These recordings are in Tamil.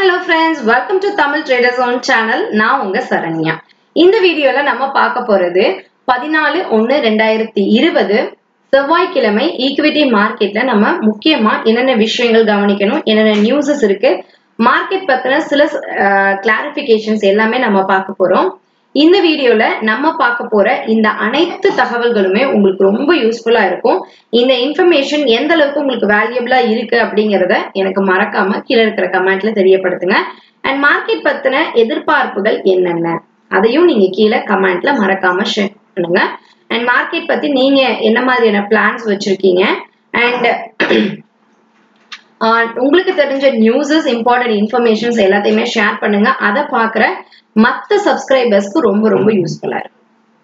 Hello friends welcome to Tamil traders own channel நான் உங்க சரண்யா இந்த வீடியோல நம்ம பார்க்க போறது பதினாலு ஒன்னு ரெண்டாயிரத்தி இருபது செவ்வாய்க்கிழமை ஈக்விட்டி மார்க்கெட்ல நம்ம முக்கியமா என்னென்ன விஷயங்கள் கவனிக்கணும் என்னென்ன நியூஸஸ் இருக்கு மார்க்கெட் பத்தின சில கிளாரிபிகேஷன்ஸ் எல்லாமே நம்ம பார்க்க போறோம் இந்த வீடியோல நம்ம பார்க்க போற இந்த அனைத்து தகவல்களுமே உங்களுக்கு ரொம்ப யூஸ்ஃபுல்லா இருக்கும் இந்த இன்ஃபர்மேஷன் எந்த அளவுக்கு உங்களுக்கு வேல்யூபிளா இருக்கு அப்படிங்கறத எனக்கு மறக்காம கீழே இருக்கிற கமெண்ட்ல தெரியப்படுத்துங்க அண்ட் மார்க்கெட் பத்தின எதிர்பார்ப்புகள் என்னென்ன அதையும் நீங்க கீழே கமெண்ட்ல மறக்காம ஷேர் பண்ணுங்க அண்ட் மார்க்கெட் பத்தி நீங்க என்ன மாதிரியான பிளான்ஸ் வச்சிருக்கீங்க அண்ட் உங்களுக்கு தெரிஞ்ச நியூஸஸ் இம்பார்ட்டன்ட் இன்ஃபர்மேஷன்ஸ் எல்லாத்தையுமே ஷேர் பண்ணுங்க அதை பாக்குற மத்த சப்ஸ்கிரைபர்ஸ்க்கு ரொம்ப ரொம்ப யூஸ்ஃபுல்லா இருக்கும்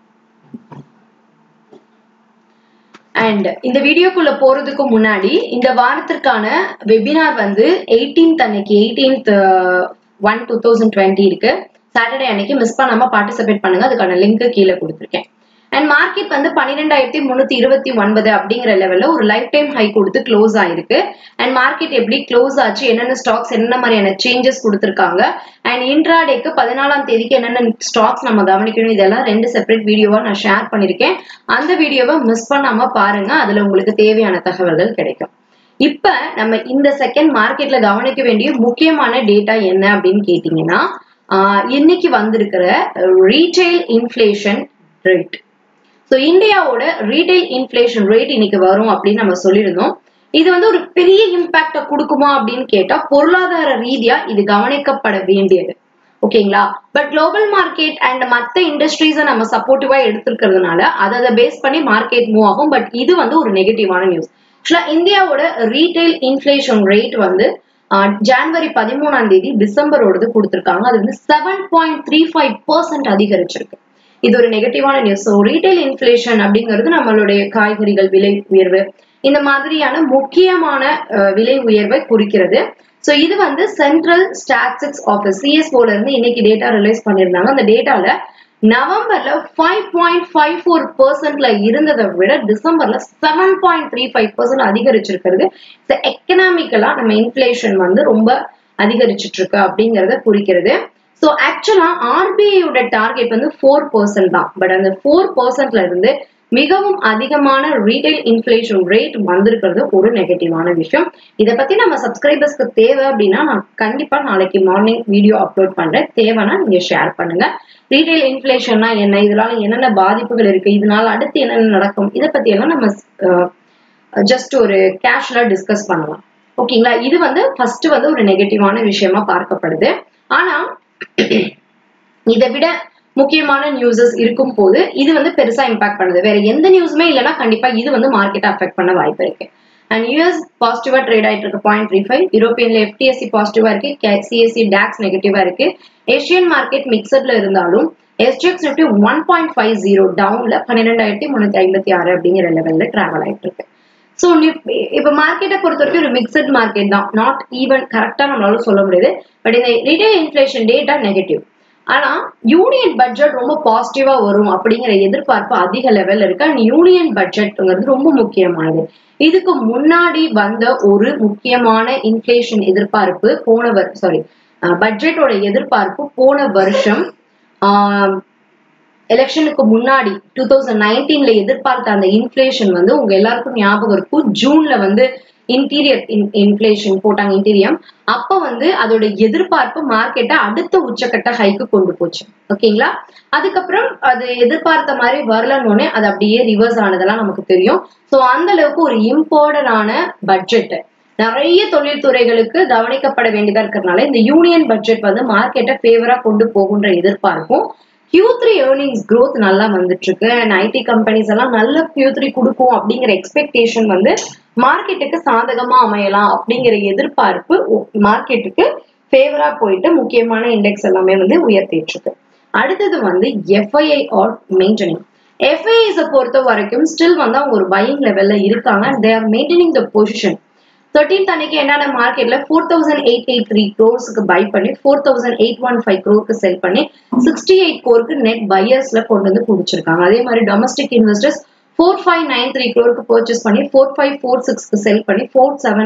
அண்ட் இந்த வீடியோக்குள்ள போறதுக்கு முன்னாடி இந்த வாரத்திற்கான வெபினார் வந்து எயிட்டீன்த் அன்னைக்கு eighteenth one two thousand twenty இருக்கு சாட்டர்டே அன்னைக்கு மிஸ் பண்ணாம பார்ட்டிசிபேட் பண்ணுங்க அதுக்கான லிங்க் கீழே கொடுத்துருக்கேன் அண்ட் மார்க்கெட் வந்து பன்னிரெண்டாயிரத்தி முன்னூத்தி இருபத்தி ஒன்பது அப்படிங்கிற லெவல்ல ஒரு லைஃப் டைம் ஹை கொடுத்து க்ளோஸ் ஆயிருக்கு அண்ட் மார்க்கெட் எப்படி க்ளோஸ் ஆச்சு என்னென்ன ஸ்டாக்ஸ் என்னென்ன மாதிரியான சேஞ்சஸ் கொடுத்துருக்காங்க அண்ட் இன்ட்ராடேக்கு பதினாலாம் தேதிக்கு என்னென்ன ஸ்டாக்ஸ் நம்ம கவனிக்கணும் இதெல்லாம் ரெண்டு செப்பரேட் வீடியோவா நான் ஷேர் பண்ணிருக்கேன் அந்த வீடியோவை மிஸ் பண்ணாம பாருங்க அதுல உங்களுக்கு தேவையான தகவல்கள் கிடைக்கும் இப்ப நம்ம இந்த செகண்ட் மார்க்கெட்ல கவனிக்க வேண்டிய முக்கியமான டேட்டா என்ன அப்படின்னு கேட்டீங்கன்னா இன்னைக்கு வந்திருக்கிற ரீட்டைல் இன்ஃபிளேஷன் ரேட் ஸோ இந்தியாவோட ரீட்டைல் இன்ஃபிளேஷன் ரேட் இன்னைக்கு வரும் அப்படின்னு நம்ம சொல்லியிருந்தோம் இது வந்து ஒரு பெரிய இம்பாக்ட கொடுக்குமா அப்படின்னு கேட்டா பொருளாதார ரீதியா இது கவனிக்கப்பட வேண்டியது ஓகேங்களா பட் குளோபல் மார்க்கெட் அண்ட் மற்ற இண்டஸ்ட்ரீஸை நம்ம சப்போர்ட்டிவா எடுத்திருக்கிறதுனால அதை அதை பேஸ் பண்ணி மார்க்கெட் மூவ் ஆகும் பட் இது வந்து ஒரு நெகட்டிவான நியூஸ் ஆக்சுவலா இந்தியாவோட ரீட்டைல் இன்ஃபிளேஷன் ரேட் வந்து ஜான்வரி பதிமூணாம் தேதி டிசம்பரோடது கொடுத்துருக்காங்க அது வந்து seven point three five percent அதிகரிச்சிருக்கு இது ஒரு நெகட்டிவான நியூஸ் ஸோ ரீட்டைல் இன்ஃபிளேஷன் அப்படிங்கிறது நம்மளுடைய காய்கறிகள் விலை உயர்வு இந்த மாதிரியான முக்கியமான விலை உயர்வை குறிக்கிறது ஸோ இது வந்து சென்ட்ரல் ஸ்டாட்டிஸ்டிக்ஸ் ஆஃபீஸ் சிஎஸ்ஓல இருந்து இன்னைக்கு டேட்டா ரிலீஸ் பண்ணியிருந்தாங்க அந்த டேட்டால நவம்பர்ல ஃபைவ் பாயிண்ட் ஃபைவ் ஃபோர் பர்சன்ட்ல இருந்ததை விட டிசம்பர்ல seven point three five percent அதிகரிச்சிருக்கிறது எக்கனாமிக்கலா நம்ம இன்ஃபிளேஷன் வந்து ரொம்ப அதிகரிச்சிட்டு இருக்கு அப்படிங்கறத குறிக்கிறது ஸோ ஆக்சுவலா ஆர்பிஐயோட டார்கெட் வந்து ஃபோர் பர்சன்ட் தான் பட் அந்த ஃபோர் பர்சன்ட்ல இருந்து மிகவும் அதிகமான ரீட்டைல் இன்ஃபிளேஷன் ரேட் வந்திருக்கிறது ஒரு நெகட்டிவான விஷயம் இதை பத்தி நம்ம சப்ஸ்கிரைபர்ஸ்க்கு தேவை அப்படின்னா நான் கண்டிப்பா நாளைக்கு மார்னிங் வீடியோ அப்லோட் பண்றேன் தேவைன்னா நீங்க ஷேர் பண்ணுங்க ரீட்டைல் இன்ஃபிளேஷன்னா என்ன இதனால என்னென்ன பாதிப்புகள் இருக்கு இதனால அடுத்து என்னென்ன நடக்கும் இதை பத்தி எல்லாம் நம்ம ஜஸ்ட் ஒரு கேஷுவலா டிஸ்கஸ் பண்ணலாம் ஓகேங்களா இது வந்து ஃபர்ஸ்ட் வந்து ஒரு நெகட்டிவான விஷயமா பார்க்கப்படுது ஆனா இதை விட முக்கியமான நியூஸஸ் இருக்கும் போது இது வந்து பெருசா இம்பாக்ட் பண்ணுது வேற எந்த நியூஸுமே இல்லைன்னா கண்டிப்பா இது வந்து மார்க்கெட் அஃபெக்ட் பண்ண வாய்ப்பு இருக்கு அண்ட் யூஎஸ் பாசிட்டிவா ட்ரேட் ஆயிட்டு இருக்கு பாயிண்ட் த்ரீ ஃபைவ் யூரோப்பியன்ல எஃப்டிஎஸ்சி பாசிட்டிவா இருக்கு சிஎஸ்சி டாக்ஸ் நெகட்டிவா இருக்கு ஏஷியன் மார்க்கெட் மிக்சட்ல இருந்தாலும் STX Nifty one point five zero டவுன்ல பன்னிரெண்டாயிரத்தி முன்னூத்தி ஐம்பத்தி ஆறு அப்படிங்கிற லெவல்ல டிராவல் ஆயிட்டு இருக்கு ஸோ இப்ப மார்க்கெட்டை பொறுத்த வரைக்கும் ஒரு மிக்சட் மார்க்கெட் தான் நாட் ஈவன் கரெக்டா நம்மளால சொல்ல முடியுது பட் இந்த ரிட்டைல் இன்ஃபிளேஷன் டேட்டா நெகட்டிவ் ஆனா யூனியன் பட்ஜெட் ரொம்ப பாசிட்டிவா வரும் அப்படிங்கிற எதிர்பார்ப்பு அதிக லெவல்ல இருக்கு அண்ட் யூனியன் பட்ஜெட்ங்கிறது ரொம்ப முக்கியமானது இதுக்கு முன்னாடி வந்த ஒரு முக்கியமான இன்ஃபிளேஷன் எதிர்பார்ப்பு போன சாரி பட்ஜெட்டோட எதிர்பார்ப்பு போன வருஷம் எலெக்ஷனுக்கு முன்னாடி டூ தௌசண்ட் நைன்டீன்ல எதிர்பார்த்த அந்த இன்ஃபிளேஷன் வந்து உங்க எல்லாருக்கும் ஞாபகம் இருக்கும் ஜூன்ல வந்து இன்டீரியர் இன்ஃபிளேஷன் போட்டாங்க இன்டீரியம் அப்ப வந்து அதோட எதிர்பார்ப்பு மார்க்கெட்டை அடுத்த உச்சக்கட்ட ஹைக்கு கொண்டு போச்சு ஓகேங்களா அதுக்கப்புறம் அது எதிர்பார்த்த மாதிரி வரலன்னு அது அப்படியே ரிவர்ஸ் ஆனதெல்லாம் நமக்கு தெரியும் ஸோ அந்த அளவுக்கு ஒரு இம்பார்ட்டன்டான பட்ஜெட் நிறைய தொழில்துறைகளுக்கு கவனிக்கப்பட வேண்டியதா இருக்கிறதுனால இந்த யூனியன் பட்ஜெட் வந்து மார்க்கெட்டை ஃபேவரா கொண்டு போகுன்ற எதிர்பார்ப்பும் கியூ த்ரீ ஏர்னிங்ஸ் க்ரோத் நல்லா வந்துட்டு இருக்கு அண்ட் ஐடி கம்பெனிஸ் எல்லாம் நல்ல கியூ த்ரீ கொடுக்கும் அப்படிங்கிற எக்ஸ்பெக்டேஷன் வந்து மார்க்கெட்டுக்கு சாதகமா அமையலாம் அப்படிங்கிற எதிர்பார்ப்பு மார்க்கெட்டுக்கு ஃபேவரா போயிட்டு முக்கியமான இண்டெக்ஸ் எல்லாமே வந்து உயர்த்திட்டு இருக்கு அடுத்தது வந்து எஃப்ஐஐ ஆர் மெயின்டெனிங் எஃப்ஐஐஸை பொறுத்த வரைக்கும் ஸ்டில் வந்து அவங்க ஒரு பையிங் லெவல்ல இருக்காங்க and they are maintaining the position thirteenth அன்னைக்கு என்னென்ன மார்க்கெட்ல four thousand eight eight three க்ரோர்ஸ்க்கு பை பண்ணி four thousand eight one five க்ரோருக்கு செல் பண்ணி சிக்ஸ்டி எயிட் கோருக்கு நெட் பையர்ஸ்ல கொண்டு வந்து குடிச்சிருக்காங்க அதே மாதிரி domestic investors four five nine three க்ரோருக்கு பர்ச்சேஸ் பண்ணி ஃபோர் ஃபைவ் ஃபோர் சிக்ஸ்க்கு செல் பண்ணி ஃபோர் செவன்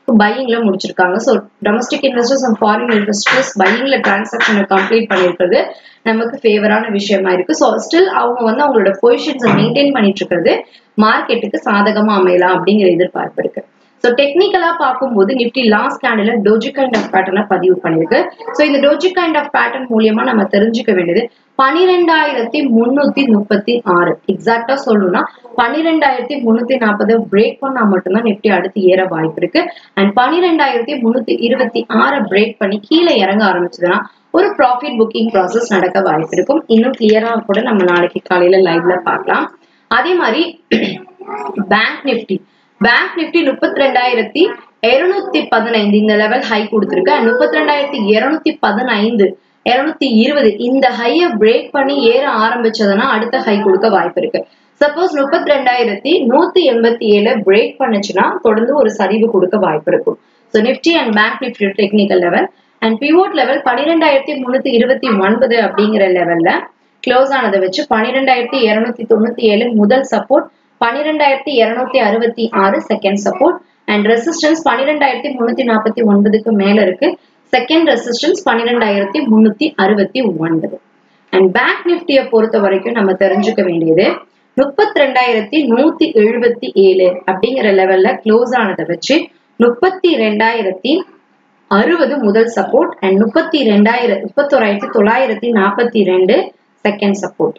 பையிங்ல முடிச்சிருக்காங்க so domestic investors and foreign investors பையிங்ல டிரான்சாக்ஷனை கம்ப்ளீட் பண்ணியிருக்கிறது நமக்கு ஃபேவரான விஷயமா இருக்கு ஸோ ஸ்டில் அவங்க வந்து அவங்களோட பொசிஷன்ஸை மெயின்டைன் பண்ணிட்டு இருக்கிறது மார்க்கெட்டுக்கு சாதகமா அமையலாம் அப்படிங்கிற எதிர்பார்ப்பு இருக்கு ஸோ டெக்னிக்கலா பார்க்கும்போது Nifty last candle doji kind of பேட்டர்னை பதிவு பண்ணிருக்கு ஸோ இந்த டோஜி கைண்ட் ஆஃப் பேட்டர்ன் மூலியமா நம்ம தெரிஞ்சுக்க வேண்டியது பனிரெண்டாயிரத்தி முன்னூத்தி முப்பத்தி ஆறு எக்ஸாக்டா சொல்லணும்னா பன்னிரெண்டாயிரத்தி முன்னூத்தி நாற்பது பிரேக் பண்ணா மட்டும்தான் நிப்டி அடுத்து ஏற வாய்ப்பு இருக்கு அண்ட் பன்னிரெண்டாயிரத்தி முன்னூத்தி இருபத்தி ஆறை பிரேக் பண்ணி கீழே இறங்க ஆரம்பிச்சதுன்னா ஒரு ப்ராஃபிட் புக்கிங் ப்ராசஸ் நடக்க வாய்ப்பு இருக்கும் இன்னும் கிளியரா கூட நம்ம நாளைக்கு காலையில லைவ்ல பார்க்கலாம் அதே மாதிரி பேங்க் நிப்டி பேங்க் நிப்டி முப்பத்தி ரெண்டாயிரத்தி இருநூத்தி பதினைந்து இந்த லெவல் ஹை கொடுத்துருக்கு அண்ட் முப்பத்தி ரெண்டாயிரத்தி இருநூத்தி பதினைந்து இருநூத்தி இருபது இந்த ஹைய பிரேக் பண்ணி ஏற ஆரம்பிச்சதுன்னா அடுத்த ஹை கொடுக்க வாய்ப்பு இருக்கு சப்போஸ் முப்பத்தி ரெண்டாயிரத்தி நூத்தி எண்பத்தி ஏழு பிரேக் பண்ணுச்சுன்னா தொடர்ந்து ஒரு சரிவு கொடுக்க வாய்ப்பு இருக்கும் so Nifty and bank Nifty technical level and pivot level பன்னிரெண்டாயிரத்தி முன்னூத்தி இருபத்தி ஒன்பது அப்படிங்கிற லெவல்ல க்ளோஸ் ஆனதை வச்சு பன்னிரெண்டாயிரத்தி இருநூத்தி தொண்ணூத்தி ஏழு முதல் சப்போர்ட் பன்னிரெண்டாயிரத்தி இருநூத்தி அறுபத்தி ஆறு செகண்ட் சப்போர்ட் அண்ட் ரெசிஸ்டன்ஸ் பன்னிரெண்டாயிரத்தி முன்னூத்தி நாற்பத்தி ஒன்பதுக்கு மேல இருக்கு செகண்ட் ரெசிஸ்டன்ஸ் பன்னிரெண்டாயிரத்தி முன்னூத்தி அறுபத்தி ஒன்பது அண்ட் பேங்க் நிப்டியை பொறுத்த வரைக்கும் நம்ம தெரிஞ்சுக்க வேண்டியது முப்பத்தி ரெண்டாயிரத்தி நூத்தி எழுபத்தி ஏழு அப்படிங்கிற லெவல்ல க்ளோஸ் ஆனதை வச்சு முப்பத்தி ரெண்டாயிரத்தி அறுபது முதல் சப்போர்ட் அண்ட் முப்பத்தி ரெண்டாயிரத்தி முப்பத்தோராயிரத்தி தொள்ளாயிரத்தி நாற்பத்தி ரெண்டு செகண்ட் சப்போர்ட்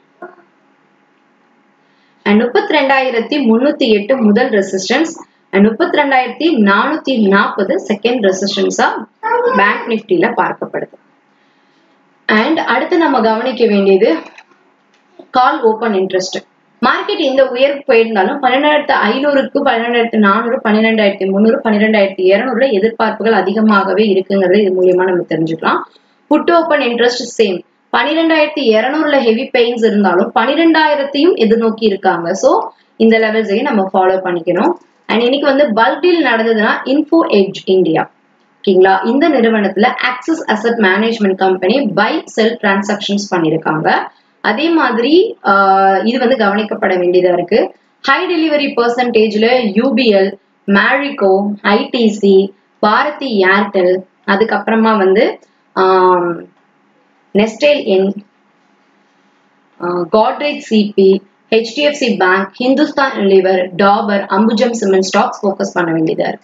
அண்ட் முப்பத்தி ரெண்டாயிரத்தி முன்னூத்தி எட்டு முதல் ரெசிஸ்டன்ஸ் அண்ட் முப்பத்தி ரெண்டாயிரத்தி நானூத்தி நாற்பது செகண்ட் ரெசிஸ்டன்ஸா பேங்க் நிப்டில பார்க்கப்படுது அண்ட் அடுத்து நம்ம கவனிக்க வேண்டியது கால் ஓபன் இன்ட்ரெஸ்ட் மார்க்கெட் இந்த உயர்வு போயிருந்தாலும் பன்னிரெண்டாயிரத்தி ஐநூறுக்கு பன்னிரெண்டாயிரத்தி நானூறு பன்னிரெண்டாயிரத்தி முந்நூறு பன்னிரெண்டாயிரத்தி இருநூறுல எதிர்பார்ப்புகள் அதிகமாகவே இருக்குங்கிறது இது மூலியமா நம்ம தெரிஞ்சுக்கலாம் புட் ஓப்பன் இன்ட்ரெஸ்ட் சேம் பன்னிரெண்டாயிரத்தி இருநூறுல ஹெவி பெயின்ஸ் இருந்தாலும் பன்னிரெண்டாயிரத்தையும் எதிர்நோக்கி இருக்காங்க ஸோ இந்த லெவல்ஸையும் நம்ம ஃபாலோ பண்ணிக்கணும் அண்ட் இன்னைக்கு வந்து பல்க் டீல் நடந்ததுன்னா இன்ஃபோ எட்ஜ் இந்தியா ஓகேங்களா இந்த நிறுவனத்துல Axis asset management company buy sell transactions பண்ணிருக்காங்க அதே மாதிரி இது வந்து கவனிக்கப்பட வேண்டியதா இருக்கு ஹை டெலிவரி பர்சன்டேஜ்ல UPL Marico ITC Bharti Airtel அதுக்கப்புறமா வந்து நெஸ்டேல் என் Godrej CP HDFC bank Hindustan Lever Dabur Ambuja cement stocks focus பண்ண வேண்டியதா இருக்கு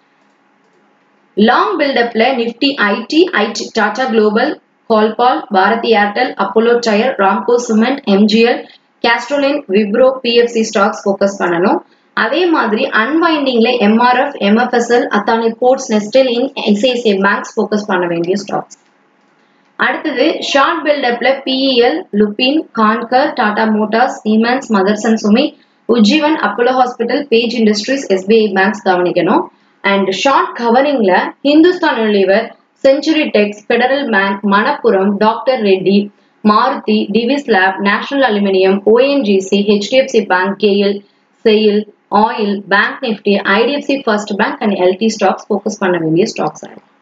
லாங் பில்டப்ல Nifty IT IT Tata global கால்பால் Bharti Airtel Apollo tyre Ramco cement MGL கேஸ்ட்ரோலின் Wipro PFC stocks focus பண்ணணும் அதே மாதிரி அன்வைண்டிங்ல MRF MFSL Adani ports Nestle இன் ஐசிஐசிஐ பேங்க்ஸ் ஃபோக்கஸ் பண்ண வேண்டிய ஸ்டாக்ஸ் அடுத்தது ஷார்ட் பில்டப்ல BEL Lupin Concor Tata Motors Siemens Motherson Sumi Ujjivan Apollo hospital Page Industries SBI banks கவனிக்கணும் அண்ட் ஷார்ட் கவரிங்ல Hindustan Lever Century Tex Federal Bank Manappuram doctor Reddy Maruti Divis lab National Aluminium ONGC HDFC bank KL SAIL oil bank Nifty IDFC first bank and LT stocks focus பண்ண வேண்டிய ஸ்டாக்ஸ்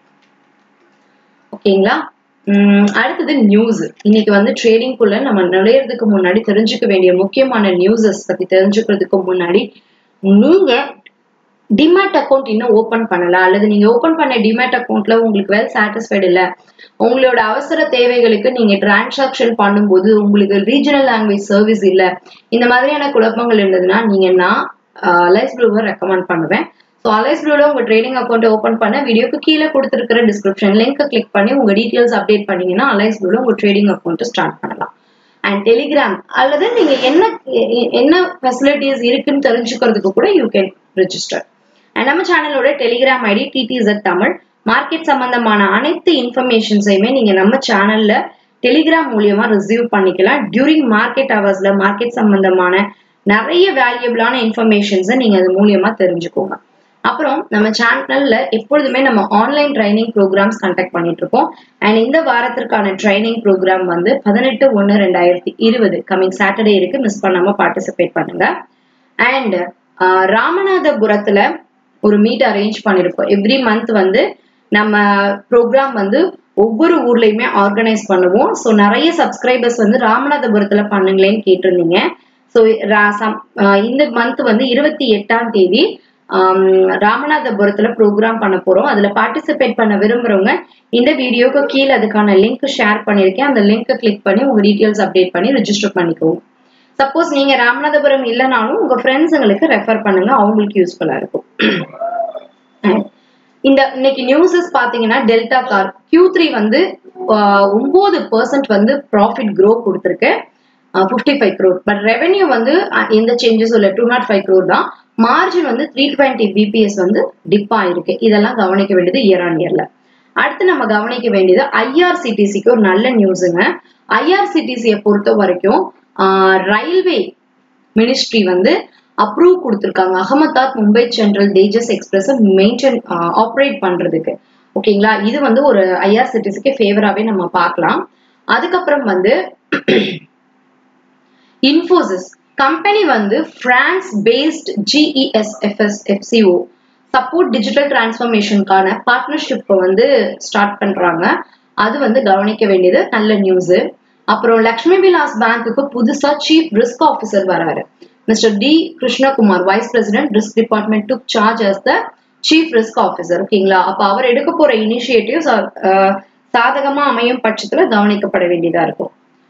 ஓகேங்களா அடுத்தது நியூஸ் இன்னைக்கு வந்து ட்ரேடிங்குள்ள நம்ம நுழையிறதுக்கு முன்னாடி தெரிஞ்சுக்க வேண்டிய முக்கியமான நியூஸஸ் பத்தி தெரிஞ்சுக்கிறதுக்கு முன்னாடி நீங்க டிமேட் அக்கௌண்ட் இன்னும் ஓபன் பண்ணல அல்லது நீங்க ஓபன் பண்ண டிமேட் அக்கௌண்ட்ல உங்களுக்கு வெல் சாட்டிஸ்ஃபைடு இல்ல உங்களோட அவசர தேவைகளுக்கு நீங்க டிரான்சாக்ஷன் பண்ணும்போது உங்களுக்கு ரீஜனல் லாங்குவேஜ் சர்வீஸ் இல்ல இந்த மாதிரியான குழப்பங்கள் இருந்ததுன்னா நீங்க நான் அலைஸ் ப்ளூவர் ரெக்கமெண்ட் பண்ணுவேன் ஸோ அலைஸ் ப்ளூல உங்க ட்ரேடிங் அக்கௌண்ட் ஓப்பன் பண்ண வீடியோக்கு கீழே கொடுத்துருக்கிற டிஸ்கிரிப்ஷன் லிங்க் கிளிக் பண்ணி உங்க டீட்டெயில்ஸ் அப்டேட் பண்ணீங்கன்னா அலைஸ் ப்ளூல உங்க ட்ரேடிங் அக்கௌண்ட் ஸ்டார்ட் பண்ணலாம் அண்ட் டெலிகிராம் அல்லது நீங்க என்ன என்ன ஃபெசிலிட்டிஸ் இருக்குன்னு தெரிஞ்சுக்கிறதுக்கு கூட யூ கேன் ரிஜிஸ்டர் அண்ட் நம்ம சேனலோட டெலிகிராம் ஐடி டிடிசட் தமிழ் மார்க்கெட் சம்பந்தமான அனைத்து இன்ஃபர்மேஷன்ஸையுமே நீங்க நம்ம சேனல்ல டெலிகிராம் மூலியமா ரிசீவ் பண்ணிக்கலாம் டியூரிங் மார்க்கெட் ஹவர்ஸ்ல மார்க்கெட் சம்பந்தமான நிறைய வேல்யூபிளான இன்ஃபர்மேஷன்ஸை நீங்க அது மூலியமா தெரிஞ்சுக்கோங்க அப்புறம் நம்ம சேனல்ல எப்பொழுதுமே நம்ம ஆன்லைன் ட்ரைனிங் ப்ரோக்ராம்ஸ் கண்டக்ட் பண்ணிட்டு இருக்கோம் அண்ட் இந்த வாரத்திற்கான ட்ரைனிங் ப்ரோக்ராம் வந்து பதினெட்டு ஒன்று ரெண்டாயிரத்தி இருபது கமிங் சாட்டர்டே இருக்கு மிஸ் பண்ணாம பார்ட்டிசிபேட் பண்ணுங்க அண்ட் ராமநாதபுரத்துல ஒரு மீட் அரேஞ்ச் பண்ணிருக்கோம் எவ்ரி மந்த் வந்து நம்ம ப்ரோக்ராம் வந்து ஒவ்வொரு ஊர்லயுமே ஆர்கனைஸ் பண்ணுவோம் ஸோ நிறைய சப்ஸ்கிரைபர்ஸ் வந்து ராமநாதபுரத்துல பண்ணுங்களேன்னு கேட்டிருந்தீங்க ஸோ இந்த மந்த் வந்து இருபத்தி எட்டாம் தேதி ராமநாதபுரத்துல ப்ரோக்ராம் பண்ண போறோம் அதுல பார்ட்டிசிபேட் பண்ண விரும்புறவங்க இந்த வீடியோக்கு கீழே அதுக்கான லிங்க் ஷேர் பண்ணிருக்கேன் அந்த லிங்க் கிளிக் பண்ணி உங்க டீட்டெயில்ஸ் அப்டேட் பண்ணி ரெஜிஸ்டர் பண்ணிக்கோங்க சப்போஸ் நீங்க ராமநாதபுரம் இல்லைனாலும் உங்க ஃப்ரெண்ட்ஸுங்களுக்கு ரெஃபர் பண்ணுங்க அவங்களுக்கு யூஸ்ஃபுல்லா இருக்கும் இந்த இன்னைக்கு நியூஸஸ் பாத்தீங்கன்னா டெல்டா கார் கியூ த்ரீ வந்து ஒன்பது பர்சன்ட் வந்து ப்ராஃபிட் க்ரோ கொடுத்துருக்கு fifty five crore but revenue வந்து எந்த சேஞ்சஸும் இல்லை டூ நாட் ஃபைவ் க்ரோர் தான் மார்ஜின் வந்து த்ரீ டுவெண்ட்டி பிபிஎஸ் வந்து டிப் ஆயிருக்கு இதெல்லாம் கவனிக்க வேண்டியது இயர் ஆன் இயர்ல அடுத்து நம்ம கவனிக்க வேண்டியது ஐஆர்சிடிசிக்கு ஒரு நல்ல நியூஸுங்க ஐஆர்சிடிசியை பொறுத்த வரைக்கும் ரயில்வே மினிஸ்ட்ரி வந்து அப்ரூவ் கொடுத்துருக்காங்க Ahmedabad Mumbai central Tejas express maintain operate பண்றதுக்கு ஓகேங்களா இது வந்து ஒரு ஐஆர்சிடிசிக்கு ஃபேவராகவே நம்ம பார்க்கலாம் அதுக்கப்புறம் வந்து இன்ஃபோசிஸ் கம்பெனி வந்து France based GESFS FCO support digital டிரான்ஸ்ஃபர்மேஷனுக்கான பார்ட்னர்ஷிப்பை வந்து ஸ்டார்ட் பண்றாங்க அது வந்து கவனிக்க வேண்டியது நல்ல நியூஸ் அப்புறம் லக்ஷ்மி விலாஸ் பேங்க்குக்கு புதுசா சீஃப் ரிஸ்க் ஆஃபீஸர் வராரு mister T Krishnakumar vice president risk department took charge as the chief risk officer ஓகேங்களா அப்ப அவர் எடுக்க போற இனிஷியேட்டிவ் சாதகமா அமையும் பட்சத்துல கவனிக்கப்பட வேண்டியதா இருக்கும்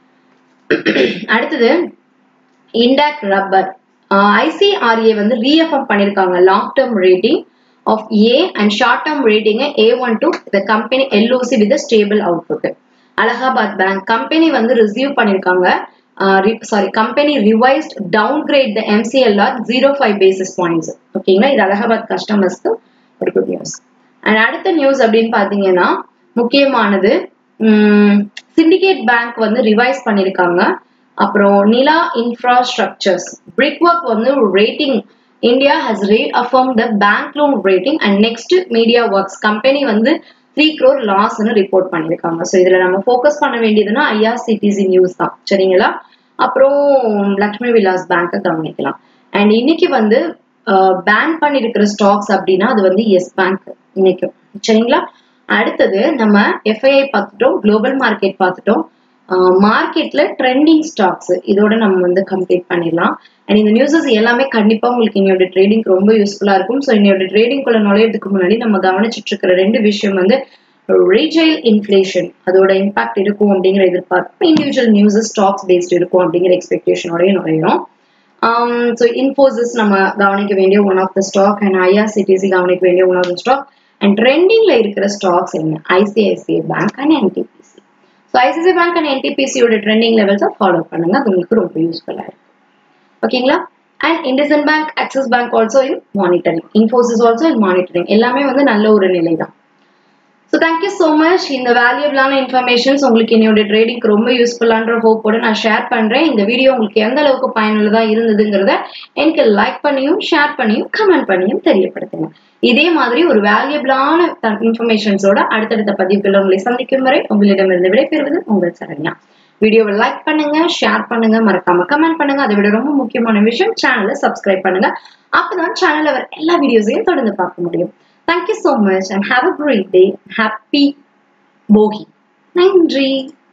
அடுத்தது இண்டாக் ரப்பர் ஐசிஆர்ஏ வந்து ரீஎஃப்எம் பண்ணிருக்காங்க long term rating of A and short term rating A one to the company LOC with stable outlook Allahabad bank company வந்து ரிசீவ் பண்ணிருக்காங்க sorry company revised down grade the MCLR zero five basis points ஓகேங்களா இது அலகாபாத் கஸ்டமர்ஸ்க்கு ஒரு குட் நியூஸ் அண்ட் அடுத்த நியூஸ் அப்படின்னு பாத்தீங்கன்னா முக்கியமானது சிண்டிகேட் பேங்க் வந்து ரிவைஸ் பண்ணிருக்காங்க அப்புறம் நிலா இன்ஃப்ராஸ்ட்ரக்சர்ஸ் பிரிக் ஒர்க் வந்து rating India has reaffirm the bank loan rating and next media works company வந்து த்ரீ க்ரோர் லாஸ்ன்னு ரிப்போர்ட் பண்ணியிருக்காங்க ஸோ இதுல நம்ம ஃபோக்கஸ் பண்ண வேண்டியதுன்னா ஐஆர்சிடிசி நியூஸ் தான் சரிங்களா அப்புறம் லக்ஷ்மி விலாஸ் பேங்கை கவனிக்கலாம் அண்ட் இன்னைக்கு வந்து பேன் பண்ணிருக்கிற ஸ்டாக்ஸ் அப்படின்னா அது வந்து எஸ் பேங்க் இன்னைக்கும் சரிங்களா அடுத்தது நம்ம எஃப்ஐஐ பார்த்துட்டோம் குளோபல் மார்க்கெட் பார்த்துட்டோம் மார்க்கெட்ல ட்ரெண்டிங் ஸ்டாக்ஸ் இதோட நம்ம வந்து கம்ப்ளீட் பண்ணிடலாம் அண்ட் இந்த நியூஸஸ் எல்லாமே கண்டிப்பா உங்களுக்கு என்னோட ட்ரேடிங் ரொம்ப யூஸ்ஃபுல்லா இருக்கும் ஸோ என்னோட ட்ரேடிங் குள்ள நுழையறதுக்கு முன்னாடி நம்ம கவனிச்சிட்டு இருக்கிற ரெண்டு விஷயம் வந்து ரீஜெயில் இன்ஃபிளேஷன் அதோட இம்பாக்ட் இருக்கும் அப்படிங்கிற எதிர்பார்ப்பு இண்டிவிஜுவல் நியூஸஸ் ஸ்டாக்ஸ் பேஸ்ட் இருக்கும் அப்படிங்கிற எக்ஸ்பெக்டேஷனோடய நுழையும் ஸோ இன்ஃபோசிஸ் நம்ம கவனிக்க வேண்டிய one of the stock and IRCTC கவனிக்க வேண்டிய one of the stock and ட்ரெண்டிங்ல இருக்கிற ஸ்டாக்ஸ் என்ன ICICI bank and NTPC so ICICI bank and என்டிபிசியோட ட்ரெண்டிங் லெவல்ஸை ஃபாலோ பண்ணுங்க அது உங்களுக்கு ரொம்ப யூஸ்ஃபுல்லாக இருக்கும் ஓகேங்களா and IndusInd bank Axis bank also in monitoring Infosys also in monitoring எல்லாமே வந்து நல்ல ஒரு நிலை தான் ஸோ தேங்க்யூ ஸோ மச் இந்த வேல்யூபிளான இன்ஃபர்மேஷன்ஸ் உங்களுக்கு என்னோட ட்ரேடிங்க்கு ரொம்ப யூஸ்ஃபுல்லான்ற ஹோப்போட நான் ஷேர் பண்ணுறேன் இந்த வீடியோ உங்களுக்கு எந்த அளவுக்கு பயனுள்ளதாக இருந்ததுங்கிறத எனக்கு லைக் பண்ணியும் ஷேர் பண்ணியும் கமெண்ட் பண்ணியும் தெரியப்படுத்துங்க இதே மாதிரி ஒரு வேல்யூபிளான இன்ஃபர்மேஷன்ஸோட அடுத்தடுத்த பதிவுகள் உங்களை சந்திக்கும் வரை உங்களிடமிருந்து விடைபெறுவது உங்கள் சரண்யா வீடியோவை லைக் பண்ணுங்க ஷேர் பண்ணுங்க மறக்காம கமெண்ட் பண்ணுங்க அதை விட ரொம்ப முக்கியமான விஷயம் சேனலை சப்ஸ்கிரைப் பண்ணுங்க அப்பதான் சேனல்ல வர எல்லா வீடியோஸையும் தொடர்ந்து பார்க்க முடியும் Thank you so much and have a great day. Happy Bogi. நன்றி